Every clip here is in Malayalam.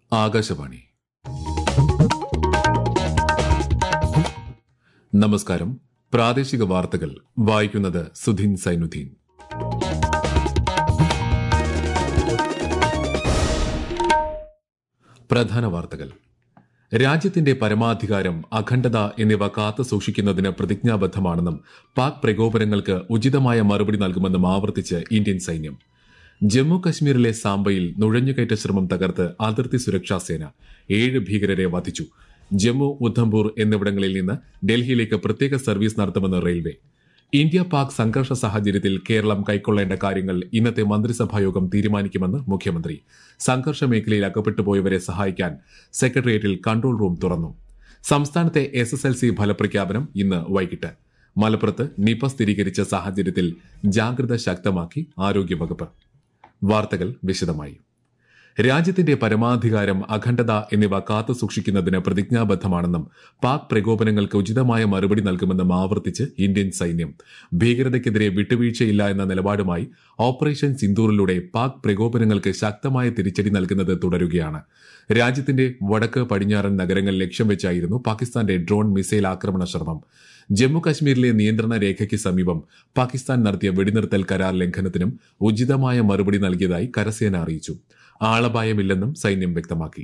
ആകാശവാണി നമസ്കാരം പ്രാദേശിക വാർത്തകൾ വായിക്കുന്നത് സുധീൻ സൈനുദ്ദീൻ പ്രധാന വാർത്തകൾ രാജ്യത്തിന്റെ പരമാധികാരം അഖണ്ഡത എന്നിവ കാത്തു സൂക്ഷിക്കുന്നതിന് പ്രതിജ്ഞാബദ്ധമാണെന്നും പാക് പ്രകോപനങ്ങൾക്ക് ഉചിതമായ മറുപടി നൽകുമെന്നും ആവർത്തിച്ച് ഇന്ത്യൻ സൈന്യം ജമ്മു കശ്മീരിലെ സാംബയിൽ നുഴഞ്ഞുകയറ്റ ശ്രമം തകർത്ത് അതിർത്തി സുരക്ഷാ സേന ഏഴ് ഭീകരരെ വധിച്ചു ജമ്മു ഉദ്ധംപൂർ എന്നിവിടങ്ങളിൽ നിന്ന് ഡൽഹിയിലേക്ക് പ്രത്യേക സർവീസ് നടത്തുമെന്ന് റെയിൽവേ ഇന്ത്യ പാക് സംഘർഷ സാഹചര്യത്തിൽ കേരളം കൈക്കൊള്ളേണ്ട കാര്യങ്ങൾ ഇന്നത്തെ മന്ത്രിസഭായോഗം തീരുമാനിക്കുമെന്ന് മുഖ്യമന്ത്രി സംഘർഷ മേഖലയിൽ അകപ്പെട്ടുപോയവരെ സഹായിക്കാൻ സെക്രട്ടേറിയറ്റിൽ കൺട്രോൾ റൂം തുറന്നു സംസ്ഥാനത്തെ എസ് എസ് എൽ സി ഫലപ്രഖ്യാപനം ഇന്ന് വൈകിട്ട് മലപ്പുറത്ത് നിപ സ്ഥിരീകരിച്ച സാഹചര്യത്തിൽ ജാഗ്രത ശക്തമാക്കി ആരോഗ്യവകുപ്പ് വാർത്തകൾ വിശദമായി രാജ്യത്തിന്റെ പരമാധികാരം അഖണ്ഡത എന്നിവ കാത്തു സൂക്ഷിക്കുന്നതിന് പ്രതിജ്ഞാബദ്ധമാണെന്നും പാക് പ്രകോപനങ്ങൾക്ക് ഉചിതമായ മറുപടി നൽകുമെന്നും ആവർത്തിച്ച് ഇന്ത്യൻ സൈന്യം ഭീകരതയ്ക്കെതിരെ വിട്ടുവീഴ്ചയില്ല എന്ന നിലപാടുമായി ഓപ്പറേഷൻ സിന്ദൂറിലൂടെ പാക് പ്രകോപനങ്ങൾക്ക് ശക്തമായ തിരിച്ചടി നൽകുന്നത് തുടരുകയാണ് രാജ്യത്തിന്റെ വടക്ക് പടിഞ്ഞാറൻ നഗരങ്ങൾ ലക്ഷ്യം വെച്ചായിരുന്നു പാകിസ്ഥാന്റെ ഡ്രോൺ മിസൈൽ ആക്രമണ ശ്രമം ജമ്മു കശ്മീരിലെ നിയന്ത്രണ രേഖയ്ക്ക് സമീപം പാകിസ്ഥാൻ നടത്തിയ വെടിനിർത്തൽ കരാർ ലംഘനത്തിനും ഉചിതമായ മറുപടി നൽകിയതായി കരസേന അറിയിച്ചു ആളപായമില്ലെന്നും സൈന്യം വ്യക്തമാക്കി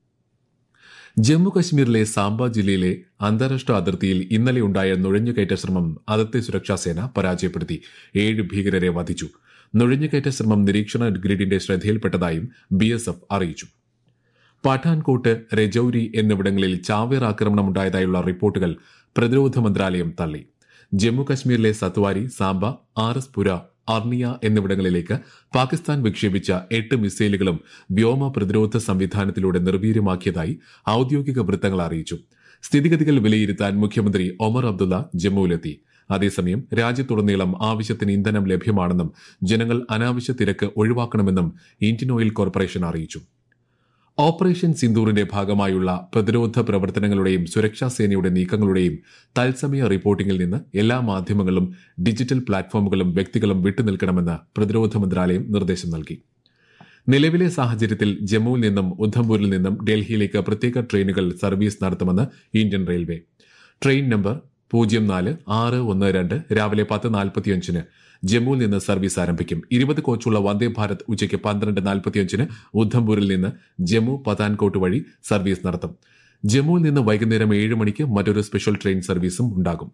ജമ്മു കശ്മീരിലെ സാംബ ജില്ലയിലെ അന്താരാഷ്ട്ര അതിർത്തിയിൽ ഇന്നലെയുണ്ടായ നുഴഞ്ഞുകയറ്റ ശ്രമം അതിർത്തി സുരക്ഷാ സേന പരാജയപ്പെടുത്തി ഏഴ് ഭീകരരെ വധിച്ചു നുഴഞ്ഞുകയറ്റ ശ്രമം നിരീക്ഷണ ഗ്രിഡിന്റെ ശ്രദ്ധയിൽപ്പെട്ടതായും ബി അറിയിച്ചു പഠാൻകോട്ട് രജൌരി എന്നിവിടങ്ങളിൽ ചാവേർ ആക്രമണമുണ്ടായതായുള്ള റിപ്പോർട്ടുകൾ പ്രതിരോധ മന്ത്രാലയം തള്ളി ജമ്മു കശ്മീരിലെ സത്വാരി സാംബ ആർ എസ് പുര അർണിയ എന്നിവിടങ്ങളിലേക്ക് പാകിസ്ഥാൻ വിക്ഷേപിച്ച എട്ട് മിസൈലുകളും വ്യോമ പ്രതിരോധ സംവിധാനത്തിലൂടെ നിർവീര്യമാക്കിയതായി ഔദ്യോഗിക വൃത്തങ്ങൾ അറിയിച്ചു സ്ഥിതിഗതികൾ വിലയിരുത്താൻ മുഖ്യമന്ത്രി ഒമർ അബ്ദുള്ള ജമ്മുവിലെത്തി അതേസമയം രാജ്യത്തുടനീളം ആവശ്യത്തിന് ഇന്ധനം ലഭ്യമാണെന്നും ജനങ്ങൾ അനാവശ്യ തിരക്ക് ഒഴിവാക്കണമെന്നും ഇന്ത്യൻ ഓയിൽ കോർപ്പറേഷൻ അറിയിച്ചു ഓപ്പറേഷൻ സിന്ദൂറിന്റെ ഭാഗമായുള്ള പ്രതിരോധ പ്രവർത്തനങ്ങളുടെയും സുരക്ഷാ സേനയുടെ നീക്കങ്ങളുടെയും തത്സമയ റിപ്പോർട്ടിംഗിൽ നിന്ന് എല്ലാ മാധ്യമങ്ങളും ഡിജിറ്റൽ പ്ലാറ്റ്ഫോമുകളും വ്യക്തികളും വിട്ടുനിൽക്കണമെന്ന് പ്രതിരോധ മന്ത്രാലയം നിർദ്ദേശം നൽകി നിലവിലെ സാഹചര്യത്തിൽ ജമ്മുവിൽ നിന്നും ഉദ്ധംപൂരിൽ നിന്നും ഡൽഹിയിലേക്ക് പ്രത്യേക ട്രെയിനുകൾ സർവീസ് നടത്തുമെന്ന് ഇന്ത്യൻ റെയിൽവേ ട്രെയിൻ നമ്പർ പൂജ്യം നാല് ആറ് ഒന്ന് രണ്ട് രാവിലെ പത്ത് നാൽപ്പത്തിയഞ്ചിന് ജമ്മുവിൽ നിന്ന് സർവീസ് ആരംഭിക്കും ഇരുപത് കോച്ചുള്ള വന്ദേ ഭാരത് ഉച്ചയ്ക്ക് പന്ത്രണ്ട് നാൽപ്പത്തിയഞ്ചിന് ഉദ്ധംപൂരിൽ നിന്ന് ജമ്മു പതാൻകോട്ട് വഴി സർവീസ് നടത്തും ജമ്മുവിൽ നിന്ന് വൈകുന്നേരം ഏഴ് മണിക്ക് മറ്റൊരു സ്പെഷ്യൽ ട്രെയിൻ സർവീസും ഉണ്ടാകും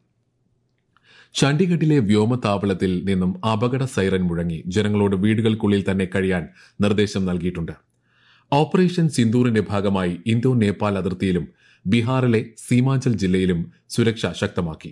ചണ്ഡീഗഡിലെ വ്യോമതാവളത്തിൽ നിന്നും അപകട സൈറൻ മുഴങ്ങി ജനങ്ങളോട് വീടുകൾക്കുള്ളിൽ തന്നെ കഴിയാൻ നിർദ്ദേശം നൽകിയിട്ടുണ്ട് ഓപ്പറേഷൻ സിന്ദൂറിന്റെ ഭാഗമായി ഇന്തോ നേപ്പാൾ അതിർത്തിയിലും ബീഹാറിലെ സീമാഞ്ചൽ ജില്ലയിലും സുരക്ഷ ശക്തമാക്കി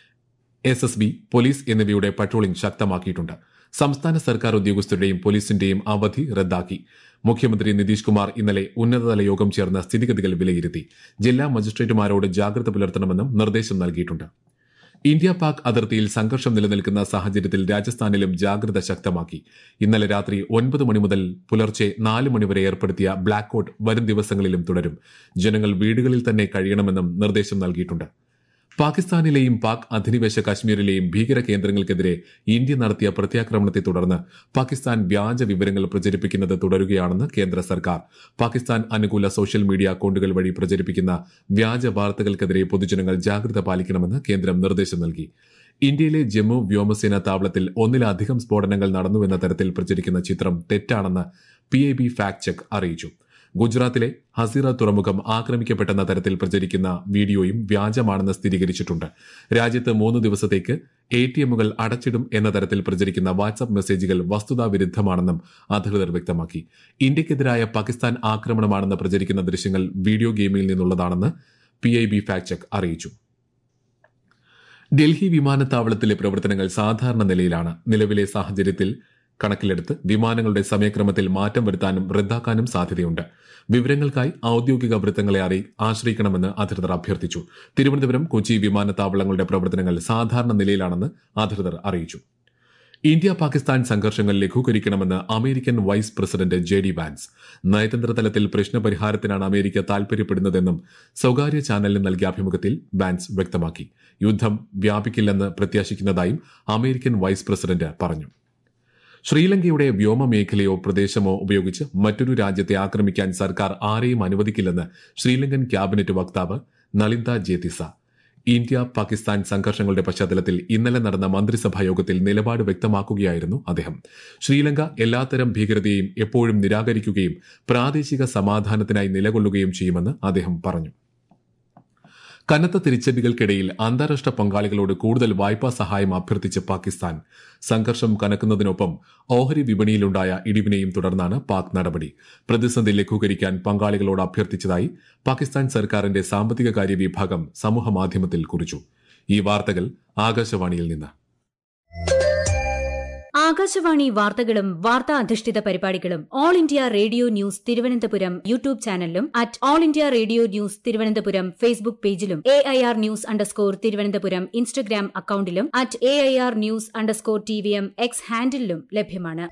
എസ് എസ് ബി പോലീസ് എന്നിവയുടെ പട്രോളിംഗ് ശക്തമാക്കിയിട്ടുണ്ട് സംസ്ഥാന സർക്കാർ ഉദ്യോഗസ്ഥരുടെയും പോലീസിന്റെയും അവധി റദ്ദാക്കി മുഖ്യമന്ത്രി നിതീഷ് കുമാർ ഇന്നലെ ഉന്നതതല യോഗം ചേർന്ന സ്ഥിതിഗതികൾ വിലയിരുത്തി ജില്ലാ മജിസ്ട്രേറ്റുമാരോട് ജാഗ്രത പുലർത്തണമെന്നും നിർദ്ദേശം നൽകിയിട്ടുണ്ട് ഇന്ത്യ പാക് അതിർത്തിയിൽ സംഘർഷം നിലനിൽക്കുന്ന സാഹചര്യത്തിൽ രാജസ്ഥാനിലും ജാഗ്രത ശക്തമാക്കി ഇന്നലെ രാത്രി ഒൻപത് മണി മുതൽ പുലർച്ചെ നാല് മണിവരെ ഏർപ്പെടുത്തിയ ബ്ലാക്ക് ഔട്ട് വരും ദിവസങ്ങളിലും തുടരും ജനങ്ങൾ വീടുകളിൽ തന്നെ കഴിയണമെന്നും നിർദ്ദേശം നൽകിയിട്ടുണ്ട് പാകിസ്ഥാനിലെയും പാക് അധിനിവേശ കാശ്മീരിലെയും ഭീകര കേന്ദ്രങ്ങൾക്കെതിരെ ഇന്ത്യ നടത്തിയ പ്രത്യാക്രമണത്തെ തുടർന്ന് പാകിസ്ഥാൻ വ്യാജ വിവരങ്ങൾ പ്രചരിപ്പിക്കുന്നത് തുടരുകയാണെന്ന് കേന്ദ്ര സർക്കാർ പാകിസ്ഥാൻ അനുകൂല സോഷ്യൽ മീഡിയ അക്കൌണ്ടുകൾ വഴി പ്രചരിപ്പിക്കുന്ന വ്യാജ വാർത്തകൾക്കെതിരെ പൊതുജനങ്ങൾ ജാഗ്രത പാലിക്കണമെന്ന് കേന്ദ്രം നിർദ്ദേശം നൽകി ഇന്ത്യയിലെ ജമ്മു വ്യോമസേന താവളത്തിൽ ഒന്നിലധികം സ്ഫോടനങ്ങൾ നടന്നുവെന്ന തരത്തിൽ പ്രചരിക്കുന്ന ചിത്രം തെറ്റാണെന്ന് P I B fact check അറിയിച്ചു ഗുജറാത്തിലെ ഹസീറ തുറമുഖം ആക്രമിക്കപ്പെട്ടെന്ന തരത്തിൽ പ്രചരിക്കുന്ന വീഡിയോയും വ്യാജമാണെന്ന് സ്ഥിരീകരിച്ചിട്ടുണ്ട് രാജ്യത്ത് മൂന്ന് ദിവസത്തേക്ക് എ ടി എമ്മുകൾ അടച്ചിടും എന്ന തരത്തിൽ പ്രചരിക്കുന്ന വാട്സ്ആപ്പ് മെസ്സേജുകൾ വസ്തുതാ വിരുദ്ധമാണെന്നും അധികൃതർ വ്യക്തമാക്കി ഇന്ത്യക്കെതിരായ പാകിസ്ഥാൻ ആക്രമണമാണെന്ന് പ്രചരിക്കുന്ന ദൃശ്യങ്ങൾ വീഡിയോ ഗെയിമിൽ നിന്നുള്ളതാണെന്ന് P I B fact check അറിയിച്ചു ഡൽഹി വിമാനത്താവളത്തിലെ പ്രവർത്തനങ്ങൾ സാധാരണ നിലയിലാണ് നിലവിലെ സാഹചര്യത്തിൽ കണക്കിലെടുത്ത് വിമാനങ്ങളുടെ സമയക്രമത്തിൽ മാറ്റം വരുത്താനും റദ്ദാക്കാനും സാധ്യതയുണ്ട് വിവരങ്ങൾക്കായി ഔദ്യോഗിക വൃത്തങ്ങളെ അറി ആശ്രയിക്കണമെന്ന് അധികൃതർ അഭ്യർത്ഥിച്ചു തിരുവനന്തപുരം കൊച്ചി വിമാനത്താവളങ്ങളുടെ പ്രവർത്തനങ്ങൾ സാധാരണ നിലയിലാണെന്ന് അധികൃതർ അറിയിച്ചു ഇന്ത്യ പാകിസ്ഥാൻ സംഘർഷങ്ങൾ ലഘൂകരിക്കണമെന്ന് American vice president J D Vance നയതന്ത്ര തലത്തിൽ പ്രശ്നപരിഹാരത്തിനാണ് അമേരിക്ക താൽപര്യപ്പെടുന്നതെന്നും സ്വകാര്യ ചാനലിന് നൽകിയ അഭിമുഖത്തിൽ വാൻസ് വ്യക്തമാക്കി യുദ്ധം വ്യാപിക്കില്ലെന്ന് പ്രത്യാശിക്കുന്നതായും അമേരിക്കൻ വൈസ് പ്രസിഡന്റ് പറഞ്ഞു ശ്രീലങ്കയുടെ വ്യോമ മേഖലയോ പ്രദേശമോ ഉപയോഗിച്ച് മറ്റൊരു രാജ്യത്തെ ആക്രമിക്കാൻ സർക്കാർ ആരെയും അനുവദിക്കില്ലെന്ന് ശ്രീലങ്കൻ ക്യാബിനറ്റ് വക്താവ് നളിന്ദ ജേതിസ ഇന്ത്യ പാകിസ്ഥാൻ സംഘർഷങ്ങളുടെ പശ്ചാത്തലത്തിൽ ഇന്നലെ നടന്ന മന്ത്രിസഭാ യോഗത്തിൽ നിലപാട് വ്യക്തമാക്കുകയായിരുന്നു അദ്ദേഹം ശ്രീലങ്ക എല്ലാത്തരം ഭീകരതയെയും എപ്പോഴും നിരാകരിക്കുകയും പ്രാദേശിക സമാധാനത്തിനായി നിലകൊള്ളുകയും ചെയ്യുമെന്ന് അദ്ദേഹം പറഞ്ഞു കനത്ത തിരിച്ചടികൾക്കിടയിൽ അന്താരാഷ്ട്ര പങ്കാളികളോട് കൂടുതൽ വായ്പാ സഹായം അഭ്യർത്ഥിച്ച് പാകിസ്ഥാൻ സംഘർഷം കനക്കുന്നതിനൊപ്പം ഓഹരി വിപണിയിലുണ്ടായ ഇടിവിനെയും തുടർന്നാണ് പാക് നടപടി പ്രതിസന്ധി ലഘൂകരിക്കാൻ പങ്കാളികളോട് അഭ്യർത്ഥിച്ചതായി പാകിസ്ഥാൻ സർക്കാരിന്റെ സാമ്പത്തിക കാര്യ വിഭാഗം സമൂഹമാധ്യമത്തിൽ കുറിച്ചു ഈ വാർത്തകൾ ആകാശവാണിയിൽ നിന്ന് ആകാശവാണി വാർത്തകളും വാർത്താ അധിഷ്ഠിത പരിപാടികളും All India Radio News Thiruvananthapuram YouTube ചാനലിലും at All India Radio News Thiruvananthapuram Facebook പേജിലും A I R news underscore Thiruvananthapuram Instagram അക്കൌണ്ടിലും at A I R news underscore T V M X ഹാൻഡിലും ലഭ്യമാണ്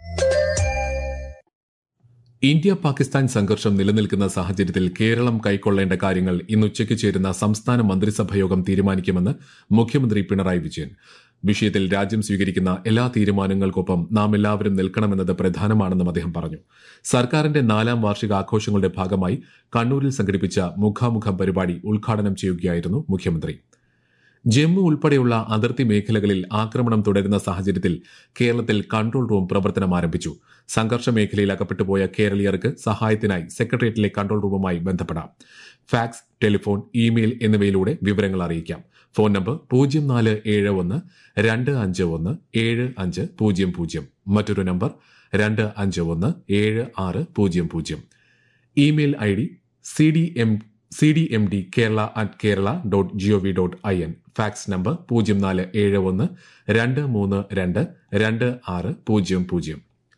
ഇന്ത്യ പാകിസ്ഥാൻ സംഘർഷം നിലനിൽക്കുന്ന സാഹചര്യത്തിൽ കേരളം കൈക്കൊള്ളേണ്ട കാര്യങ്ങൾ ഇന്ന് ഉച്ചയ്ക്ക് ചേരുന്ന സംസ്ഥാന മന്ത്രിസഭാ യോഗം തീരുമാനിക്കുമെന്ന് മുഖ്യമന്ത്രി പിണറായി വിജയൻ വിഷയത്തിൽ രാജ്യം സ്വീകരിക്കുന്ന എല്ലാ തീരുമാനങ്ങൾക്കൊപ്പം നാം എല്ലാവരും നിൽക്കണമെന്നത് പ്രധാനമാണെന്നും അദ്ദേഹം പറഞ്ഞു സർക്കാരിന്റെ നാലാം വാർഷിക ആഘോഷങ്ങളുടെ ഭാഗമായി കണ്ണൂരിൽ സംഘടിപ്പിച്ച മുഖാമുഖം പരിപാടി ഉദ്ഘാടനം ചെയ്യുകയായിരുന്നു മുഖ്യമന്ത്രി ജമ്മു ഉൾപ്പെടെയുള്ള അതിർത്തി മേഖലകളിൽ ആക്രമണം തുടരുന്ന സാഹചര്യത്തിൽ കേരളത്തിൽ കൺട്രോൾ റൂം പ്രവർത്തനം ആരംഭിച്ചു സംഘർഷ മേഖലയിൽ അകപ്പെട്ടുപോയ കേരളീയർക്ക് സഹായത്തിനായി സെക്രട്ടേറിയറ്റിലെ കൺട്രോൾ റൂമുമായി ബന്ധപ്പെടാം ഫാക്സ് ടെലിഫോൺ ഇമെയിൽ എന്നിവയിലൂടെ വിവരങ്ങൾ അറിയിക്കാം ഫോൺ നമ്പർ പൂജ്യം നാല് ഏഴ് ഒന്ന് രണ്ട് അഞ്ച് ഒന്ന് ഏഴ് അഞ്ച് പൂജ്യം പൂജ്യം മറ്റൊരു നമ്പർ രണ്ട് അഞ്ച് ഒന്ന് ഏഴ് ആറ് പൂജ്യം പൂജ്യം email I D C D M C D M D Kerala at Kerala dot G O V dot I N fax number പൂജ്യം നാല് ഏഴ് ഒന്ന് രണ്ട് മൂന്ന് രണ്ട് രണ്ട് ആറ് പൂജ്യം പൂജ്യം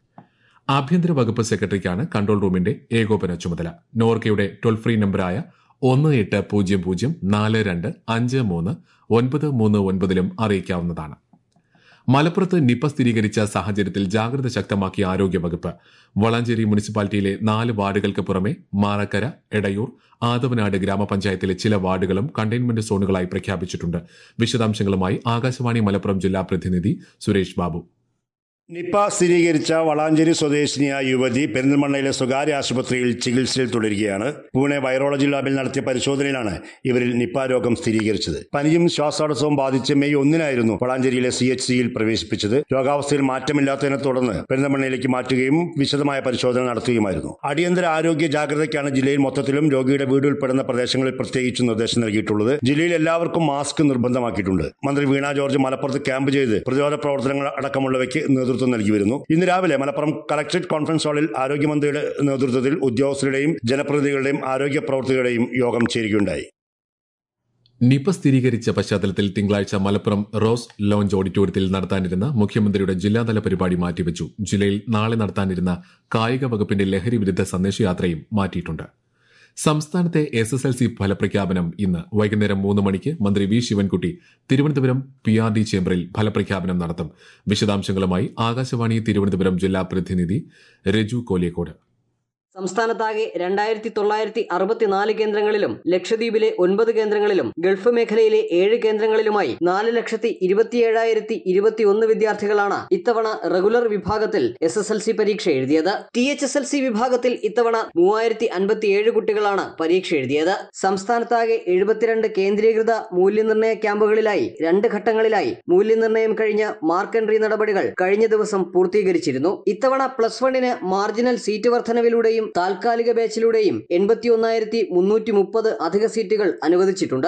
ആഭ്യന്തര വകുപ്പ് സെക്രട്ടറിക്കാണ് കൺട്രോൾ റൂമിന്റെ ഏകോപന ചുമതല നോർക്കയുടെ ടോൾ ഫ്രീ നമ്പറായ ഒന്ന് എട്ട് പൂജ്യം പൂജ്യം നാല് രണ്ട് അഞ്ച് മൂന്ന് ഒൻപത് മൂന്ന് ഒൻപതിലും അറിയിക്കാവുന്നതാണ് മലപ്പുറത്ത് നിപ സ്ഥിരീകരിച്ച സാഹചര്യത്തിൽ ജാഗ്രത ശക്തമാക്കിയ ആരോഗ്യവകുപ്പ് വളാഞ്ചേരി മുനിസിപ്പാലിറ്റിയിലെ നാല് വാർഡുകൾക്ക് പുറമെ മാറക്കര എടയൂർ ആദവനാട് ഗ്രാമപഞ്ചായത്തിലെ ചില വാർഡുകളും കണ്ടെയ്ൻമെന്റ് സോണുകളായി പ്രഖ്യാപിച്ചിട്ടുണ്ട് വിശദാംശങ്ങളുമായി ആകാശവാണി മലപ്പുറം ജില്ലാ പ്രതിനിധി സുരേഷ് ബാബു നിപ സ്ഥിരീകരിച്ച വളാഞ്ചേരി സ്വദേശിനിയായ യുവതി പെരിന്തൽമണ്ണയിലെ സ്വകാര്യ ആശുപത്രിയിൽ ചികിത്സയിൽ തുടരുകയാണ് പൂനെ വൈറോളജി ലാബിൽ നടത്തിയ പരിശോധനയിലാണ് ഇവരിൽ നിപ രോഗം സ്ഥിരീകരിച്ചത് പനിയും ശ്വാസതടസ്സവും ബാധിച്ച് മെയ് ഒന്നിനായിരുന്നു വളാഞ്ചേരിയിലെ സി എച്ച് സിയിൽ പ്രവേശിപ്പിച്ചത് രോഗാവസ്ഥയിൽ മാറ്റമില്ലാത്തതിനെ തുടർന്ന് പെരിന്തൽമണ്ണയിലേക്ക് മാറ്റുകയും വിശദമായ പരിശോധന നടത്തുകയുമായിരുന്നു അടിയന്തര ആരോഗ്യ ജാഗ്രതയ്ക്കാണ് ജില്ലയിൽ മൊത്തത്തിലും രോഗിയുടെ വീട് ഉൾപ്പെടുന്ന പ്രദേശങ്ങളിൽ പ്രത്യേകിച്ച് നിർദ്ദേശം നൽകിയിട്ടുള്ളത് ജില്ലയിൽ എല്ലാവർക്കും മാസ്ക് നിർബന്ധമാക്കിയിട്ടുണ്ട് മന്ത്രി വീണ ജോർജ് മലപ്പുറത്ത് ക്യാമ്പ് ചെയ്ത് പ്രതിരോധ പ്രവർത്തനങ്ങൾ അടക്കമുള്ളവയ്ക്ക് നേതൃത്വം നൽകി വരുന്നു ഇന്ന് രാവിലെ മലപ്പുറം കളക്ടറേറ്റ് കോൺഫറൻസ് ഹാളിൽ ആരോഗ്യമന്ത്രിയുടെ നേതൃത്വത്തിൽ ഉദ്യോഗസ്ഥരുടെയും ജനപ്രതിനിധികളുടെയും ആരോഗ്യ പ്രവർത്തകരുടെയും യോഗം ചേരുകയുണ്ടായി നിപ സ്ഥിരീകരിച്ച പശ്ചാത്തലത്തിൽ തിങ്കളാഴ്ച മലപ്പുറം റോസ് ലോഞ്ച് ഓഡിറ്റോറിയത്തിൽ നടത്താനിരുന്ന മുഖ്യമന്ത്രിയുടെ ജില്ലാതല പരിപാടി മാറ്റിവെച്ചു ജില്ലയിൽ നാളെ നടത്താനിരുന്ന കായിക വകുപ്പിന്റെ ലഹരി വിരുദ്ധ സന്ദേശയാത്രയും മാറ്റിയിട്ടുണ്ട് സംസ്ഥാനത്തെ എസ് എസ് എൽ സി ഫലപ്രഖ്യാപനം ഇന്ന് വൈകുന്നേരം മൂന്ന് മണിക്ക് മന്ത്രി V Sivankutty Thiruvananthapuram P R D ചേംബറിൽ ഫലപ്രഖ്യാപനം നടത്തും വിശദാംശങ്ങളുമായി ആകാശവാണി തിരുവനന്തപുരം ജില്ലാ പ്രതിനിധി രജു കോലിയക്കോട് സംസ്ഥാനത്താകെ രണ്ടായിരത്തി തൊള്ളായിരത്തി അറുപത്തിനാല് കേന്ദ്രങ്ങളിലും ലക്ഷദ്വീപിലെ ഒൻപത് കേന്ദ്രങ്ങളിലും ഗൾഫ് മേഖലയിലെ ഏഴ് കേന്ദ്രങ്ങളിലുമായി നാല് ലക്ഷത്തി ഇരുപത്തിയേഴായിരത്തി ഇരുപത്തിയൊന്ന് വിദ്യാർത്ഥികളാണ് ഇത്തവണ റെഗുലർ വിഭാഗത്തിൽ എസ് എസ് എൽ സി പരീക്ഷ എഴുതിയത് T H S L C വിഭാഗത്തിൽ ഇത്തവണ മൂവായിരത്തി അൻപത്തിയേഴ് കുട്ടികളാണ് പരീക്ഷ എഴുതിയത് സംസ്ഥാനത്താകെ എഴുപത്തിരണ്ട് കേന്ദ്രീകൃത മൂല്യനിർണ്ണയ ക്യാമ്പുകളിലായി രണ്ട് ഘട്ടങ്ങളിലായി മൂല്യനിർണ്ണയം കഴിഞ്ഞ മാർക്ക് എൻട്രി നടപടികൾ കഴിഞ്ഞ ദിവസം പൂർത്തീകരിച്ചിരുന്നു ഇത്തവണ പ്ലസ് വണ്ണിന് മാർജിനൽ സീറ്റ് വർധനവിലൂടെയും താൽക്കാലിക ബാച്ചിലൂടെയും എൺപത്തിയൊന്നായിരത്തി മുന്നൂറ്റി മുപ്പത് അധിക സീറ്റുകൾ അനുവദിച്ചിട്ടുണ്ട്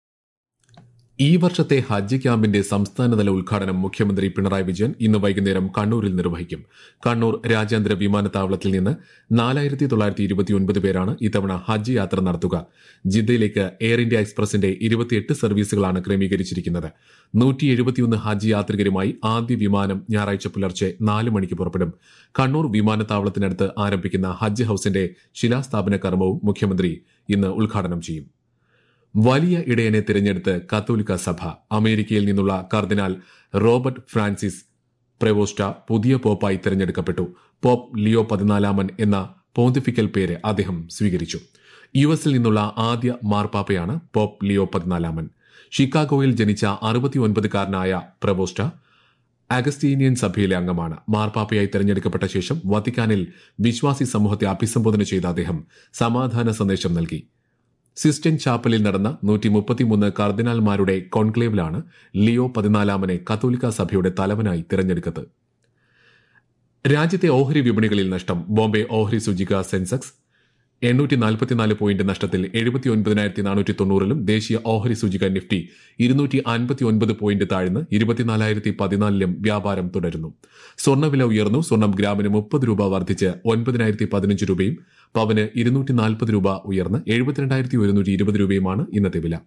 ഈ വർഷത്തെ ഹജ്ജ് ക്യാമ്പിന്റെ സംസ്ഥാനതല ഉദ്ഘാടനം മുഖ്യമന്ത്രി പിണറായി വിജയൻ ഇന്ന് വൈകുന്നേരം കണ്ണൂരിൽ നിർവഹിക്കും കണ്ണൂർ രാജ്യാന്തര വിമാനത്താവളത്തിൽ നിന്ന് നാലായിരത്തി തൊള്ളായിരത്തി ഇരുപത്തിയൊൻപത് പേരാണ് ഇത്തവണ ഹജ്ജ് യാത്ര നടത്തുക ജിദ്ദയിലേക്ക് എയർ ഇന്ത്യ എക്സ്പ്രസിന്റെ ഇരുപത്തിയെട്ട് സർവീസുകളാണ് ക്രമീകരിച്ചിരിക്കുന്നത് നൂറ്റി എഴുപത്തിയൊന്ന് ഹജ്ജ് യാത്രികരുമായി ആദ്യ വിമാനം ഞായറാഴ്ച പുലർച്ചെ നാല് മണിക്ക് പുറപ്പെടും കണ്ണൂർ വിമാനത്താവളത്തിനടുത്ത് ആരംഭിക്കുന്ന ഹജ്ജ് ഹൌസിന്റെ ശിലാസ്ഥാപന കർമ്മവും മുഖ്യമന്ത്രി ഇന്ന് ഉദ്ഘാടനം ചെയ്യും വലിയ ഇടയനെ തിരഞ്ഞെടുത്ത് കത്തോലിക്ക സഭ അമേരിക്കയിൽ നിന്നുള്ള കർദിനാൾ റോബർട്ട് ഫ്രാൻസിസ് പ്രവോസ്റ്റ പുതിയ പോപ്പായി തിരഞ്ഞെടുക്കപ്പെട്ടു പോപ്പ് ലിയോ പതിനാലാമൻ എന്ന പോന്തിഫിക്കൽ പേര് അദ്ദേഹം സ്വീകരിച്ചു യു എസിൽ നിന്നുള്ള ആദ്യ മാർപ്പാപ്പയാണ് പോപ്പ് ലിയോ പതിനാലാമൻ ഷിക്കാഗോയിൽ ജനിച്ച അറുപത്തിയൊൻപതുകാരനായ പ്രവോസ്റ്റ അഗസ്റ്റീനിയൻ സഭയിലെ അംഗമാണ് മാർപ്പാപ്പയായി തെരഞ്ഞെടുക്കപ്പെട്ട ശേഷം വത്തിക്കാനിൽ വിശ്വാസി സമൂഹത്തെ അഭിസംബോധന ചെയ്ത അദ്ദേഹം സമാധാന സന്ദേശം നൽകി സിസ്റ്റൻ ചാപ്പലിൽ നടന്ന നൂറ്റി മുപ്പത്തിമൂന്ന് കർദിനാൾമാരുടെ കോൺക്ലേവിലാണ് ലിയോ പതിനാലാമനെ കത്തോലിക്ക സഭയുടെ തലവനായി തിരഞ്ഞെടുത്തത് രാജ്യത്തെ ഓഹരി വിപണികളിൽ നഷ്ടം ബോംബെ ഓഹരി സൂചിക സെൻസെക്സ് എണ്ണൂറ്റി നാൽപ്പത്തിനാല് പോയിന്റ് നഷ്ടത്തിൽ എഴുപത്തി ഒൻപതിനായിരത്തി നാനൂറ്റി തൊണ്ണൂറിലും ദേശീയ ഓഹരി സൂചിക നിഫ്റ്റി ഇരുന്നൂറ്റി അൻപത്തി ഒൻപത് പോയിന്റ് താഴ്ന്ന് ഇരുപത്തിനാലായിരത്തി പതിനാലിലും വ്യാപാരം തുടരുന്നു സ്വർണ്ണവില ഉയർന്നു സ്വർണം ഗ്രാമിന് മുപ്പത് രൂപ വർദ്ധിച്ച് ഒൻപതിനായിരത്തി പതിനഞ്ച് രൂപയും പവന് ഇരുന്നൂറ്റി നാൽപ്പത് രൂപ ഉയർന്ന് എഴുപത്തിരണ്ടായിരത്തി ഒരുന്നൂറ്റി ഇരുപത് രൂപയുമാണ് ഇന്നത്തെ വില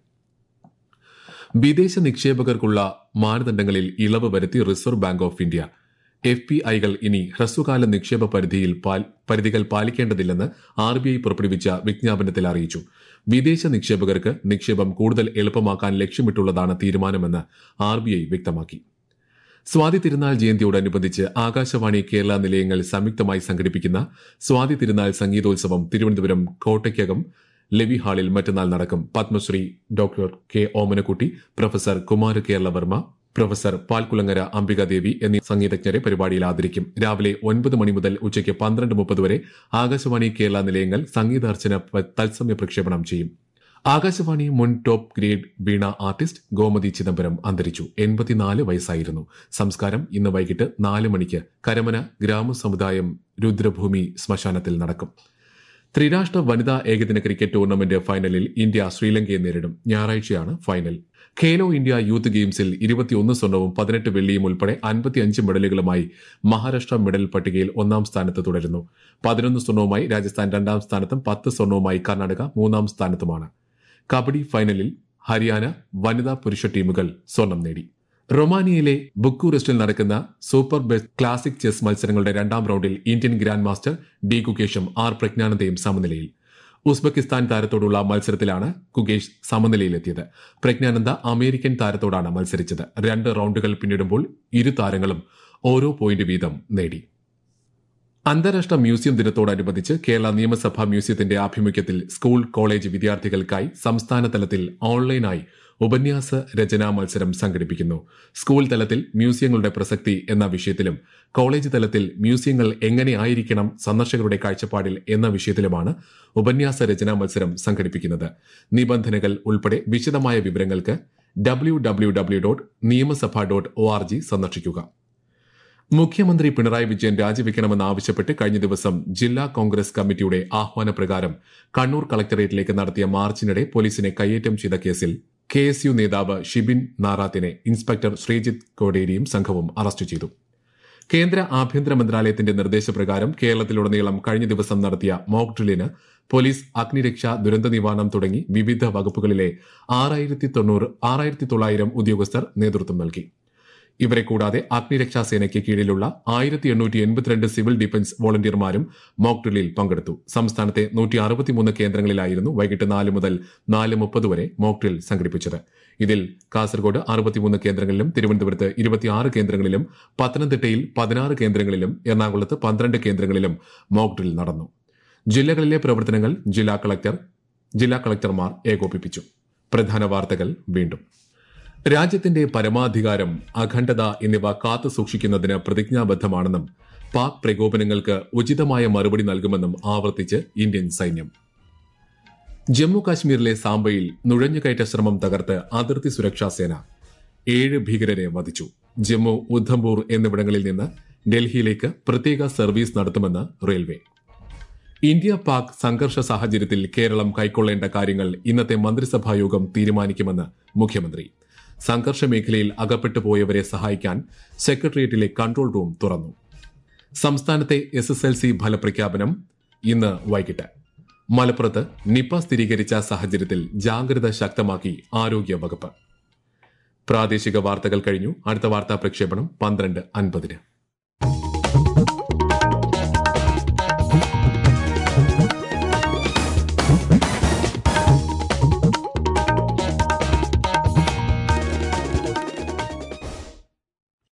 വിദേശ നിക്ഷേപകർക്കുള്ള മാനദണ്ഡങ്ങളിൽ ഇളവ് വരുത്തി Reserve Bank of India F P ഐകൾ ഇനി ഹ്രസ്വകാല നിക്ഷേപ പരിധിയിൽ പരിധികൾ പാലിക്കേണ്ടതില്ലെന്ന് ആർ ബി ഐ പുറപ്പെടുവിച്ച വിജ്ഞാപനത്തിൽ അറിയിച്ചു വിദേശ നിക്ഷേപകർക്ക് നിക്ഷേപം കൂടുതൽ എളുപ്പമാക്കാൻ ലക്ഷ്യമിട്ടുള്ളതാണ് തീരുമാനമെന്ന് ആർ ബി ഐ വ്യക്തമാക്കി സ്വാതി തിരുനാൾ ജയന്തിയോടനുബന്ധിച്ച് ആകാശവാണി കേരള നിലയങ്ങൾ സംയുക്തമായി സംഘടിപ്പിക്കുന്ന സ്വാതി തിരുനാൾ സംഗീതോത്സവം തിരുവനന്തപുരം കോട്ടയ്ക്കകം ലെവി ഹാളിൽ മറ്റന്നാൾ നടക്കും Padmashri doctor K Omanakutty professor Kumara Keralavarma professor Palkulangara Ambikadevi എന്നീ സംഗീതജ്ഞരെ പരിപാടിയിൽ ആദരിക്കും രാവിലെ ഒൻപത് മണി മുതൽ ഉച്ചയ്ക്ക് പന്ത്രണ്ട് മുപ്പത് വരെ ആകാശവാണി കേരള നിലയങ്ങൾ സംഗീതാർച്ചന തത്സമയ പ്രക്ഷേപണം ചെയ്യും ആകാശവാണി മുൻ top grade veena artist Gomathi Chidambaram അന്തരിച്ചു എൺപത്തിനാല് വയസ്സായിരുന്നു സംസ്കാരം ഇന്ന് വൈകിട്ട് നാല് മണിക്ക് കരമന ഗ്രാമസമുദായം രുദ്രഭൂമി ശ്മശാനത്തിൽ നടക്കും ത്രിരാഷ്ട്ര വനിതാ ഏകദിന ക്രിക്കറ്റ് ടൂർണമെന്റ് ഫൈനലിൽ ഇന്ത്യ ശ്രീലങ്കയെ നേരിടും ഞായറാഴ്ചയാണ് ഫൈനൽ ഖേലോ ഇന്ത്യ യൂത്ത് ഗെയിംസിൽ ഇരുപത്തിയൊന്ന് സ്വർണവും പതിനെട്ട് വെള്ളിയും ഉൾപ്പെടെ അൻപത്തിയഞ്ച് മെഡലുകളുമായി മഹാരാഷ്ട്ര മെഡൽ പട്ടികയിൽ ഒന്നാം സ്ഥാനത്ത് തുടരുന്നു പതിനൊന്ന് സ്വർണവുമായി രാജസ്ഥാൻ രണ്ടാം സ്ഥാനത്തും പത്ത് സ്വർണവുമായി കർണാടക മൂന്നാം സ്ഥാനത്തുമാണ് കബഡി ഫൈനലിൽ ഹരിയാന വനിതാ പുരുഷ ടീമുകൾ സ്വർണം നേടി റൊമാനിയയിലെ ബുക്കൂറെസ്റ്റിൽ നടക്കുന്ന സൂപ്പർ ബെസ്റ്റ് ക്ലാസിക് ചെസ് മത്സരങ്ങളുടെ രണ്ടാം റൌണ്ടിൽ ഇന്ത്യൻ ഗ്രാൻഡ് മാസ്റ്റർ ഡി കുകേഷും ആർ പ്രജ്ഞാനന്ദയും സമനിലയിൽ ഉസ്ബെക്കിസ്ഥാൻ താരത്തോടുള്ള മത്സരത്തിലാണ് കുകേഷ് സമനിലയിലെത്തിയത് പ്രജ്ഞാനന്ദ അമേരിക്കൻ താരത്തോടാണ് മത്സരിച്ചത് രണ്ട് റൌണ്ടുകൾ പിന്നിടുമ്പോൾ ഇരു താരങ്ങളും ഓരോ പോയിന്റ് വീതം നേടി അന്താരാഷ്ട്ര മ്യൂസിയം ദിനത്തോടനുബന്ധിച്ച് കേരള നിയമസഭാ മ്യൂസിയത്തിന്റെ ആഭിമുഖ്യത്തിൽ സ്കൂൾ കോളേജ് വിദ്യാർത്ഥികൾക്കായി സംസ്ഥാന തലത്തിൽ ഓൺലൈനായി ഉപന്യാസ രചനാ മത്സരം സംഘടിപ്പിക്കുന്നു സ്കൂൾ തലത്തിൽ മ്യൂസിയങ്ങളുടെ പ്രസക്തി എന്ന വിഷയത്തിലും കോളേജ് തലത്തിൽ മ്യൂസിയങ്ങൾ എങ്ങനെയായിരിക്കണം സന്ദർശകരുടെ കാഴ്ചപ്പാടിൽ എന്ന വിഷയത്തിലുമാണ് ഉപന്യാസ രചനാ മത്സരം സംഘടിപ്പിക്കുന്നത് നിബന്ധനകൾ ഉൾപ്പെടെ വിശദമായ വിവരങ്ങൾക്ക് W W W dot Niyamasabha dot O R G സന്ദർശിക്കുക മുഖ്യമന്ത്രി പിണറായി വിജയൻ രാജിവെക്കണമെന്നാവശ്യപ്പെട്ട് കഴിഞ്ഞ ദിവസം ജില്ലാ കോൺഗ്രസ് കമ്മിറ്റിയുടെ ആഹ്വാനപ്രകാരം കണ്ണൂർ കളക്ടറേറ്റിലേക്ക് നടത്തിയ മാർച്ചിനിടെ പോലീസിനെ കയ്യേറ്റം ചെയ്ത കേസിൽ കെ എസ് യു നേതാവ് ഷിബിൻ നാറാത്തിനെ ഇൻസ്പെക്ടർ ശ്രീജിത്ത് കോടേരിയും സംഘവും അറസ്റ്റ് ചെയ്തു കേന്ദ്ര ആഭ്യന്തര മന്ത്രാലയത്തിന്റെ നിർദ്ദേശപ്രകാരം കേരളത്തിലുടനീളം കഴിഞ്ഞ ദിവസം നടത്തിയ മോക്ക് ഡ്രില്ലിന് പോലീസ് അഗ്നിരക്ഷ ദുരന്ത നിവാരണം തുടങ്ങി വിവിധ വകുപ്പുകളിലെ ആറായിരത്തി തൊണ്ണൂറ് ആറായിരത്തി തൊള്ളായിരം ഉദ്യോഗസ്ഥർ നേതൃത്വം നൽകി ഇവരെ കൂടാതെ അഗ്നിരക്ഷാ സേനയ്ക്ക് കീഴിലുള്ള ആയിരത്തി എണ്ണൂറ്റി എൺപത്തിരണ്ട് സിവിൽ ഡിഫൻസ് വോളണ്ടിയർമാരും മോക്ക് ഡ്രില്ലിൽ പങ്കെടുത്തു സംസ്ഥാനത്തെ നൂറ്റി അറുപത്തിമൂന്ന് കേന്ദ്രങ്ങളിലായിരുന്നു വൈകിട്ട് നാല് മുതൽ നാല് മുപ്പത് വരെ മോക്ക് ഡ്രിൽ സംഘടിപ്പിച്ചത് ഇതിൽ കാസർഗോഡ് അറുപത്തിമൂന്ന് കേന്ദ്രങ്ങളിലും തിരുവനന്തപുരത്ത് ഇരുപത്തിയാറ് കേന്ദ്രങ്ങളിലും പത്തനംതിട്ടയിൽ പതിനാറ് കേന്ദ്രങ്ങളിലും എറണാകുളത്ത് പന്ത്രണ്ട് കേന്ദ്രങ്ങളിലും മോക്ക് ഡ്രിൽ നടന്നു ജില്ലകളിലെ പ്രവർത്തനങ്ങൾ ജില്ലാ കളക്ടർ ജില്ലാ കളക്ടർമാർ ഏകോപിപ്പിച്ചു പ്രധാന വാർത്തകൾ വീണ്ടും രാജ്യത്തിന്റെ പരമാധികാരം അഖണ്ഡത എന്നിവ കാത്തു സൂക്ഷിക്കുന്നതിന് പ്രതിജ്ഞാബദ്ധമാണെന്നും പാക് പ്രകോപനങ്ങൾക്ക് ഉചിതമായ മറുപടി നൽകുമെന്നും ആവർത്തിച്ച് ഇന്ത്യൻ സൈന്യം ജമ്മു കാശ്മീരിലെ സാംബയിൽ നുഴഞ്ഞുകയറ്റ ശ്രമം തകർത്ത് അതിർത്തി സുരക്ഷാ സേന ഏഴ് ഭീകരരെ വധിച്ചു ജമ്മു ഉദ്ധംപൂർ എന്നിവിടങ്ങളിൽ നിന്ന് ഡൽഹിയിലേക്ക് പ്രത്യേക സർവീസ് നടത്തുമെന്ന് റെയിൽവേ ഇന്ത്യ പാക് സംഘർഷ സാഹചര്യത്തിൽ കേരളം കൈക്കൊള്ളേണ്ട കാര്യങ്ങൾ ഇന്നത്തെ മന്ത്രിസഭാ യോഗം തീരുമാനിക്കുമെന്ന് മുഖ്യമന്ത്രി സംഘർഷ മേഖലയിൽ അകപ്പെട്ടു പോയവരെ സഹായിക്കാൻ സെക്രട്ടേറിയറ്റിലെ കൺട്രോൾ റൂം തുറന്നു സംസ്ഥാനത്തെ എസ് എസ് എൽ സി ഫലപ്രഖ്യാപനം ഇന്ന് വൈകിട്ട് മലപ്പുറത്ത് നിപ സ്ഥിരീകരിച്ച സാഹചര്യത്തിൽ ജാഗ്രത ശക്തമാക്കി ആരോഗ്യ വകുപ്പ് പ്രാദേശിക വാർത്തകൾ കഴിഞ്ഞു അടുത്ത വാർത്താ പ്രക്ഷേപണം പന്ത്രണ്ട് അൻപതിന്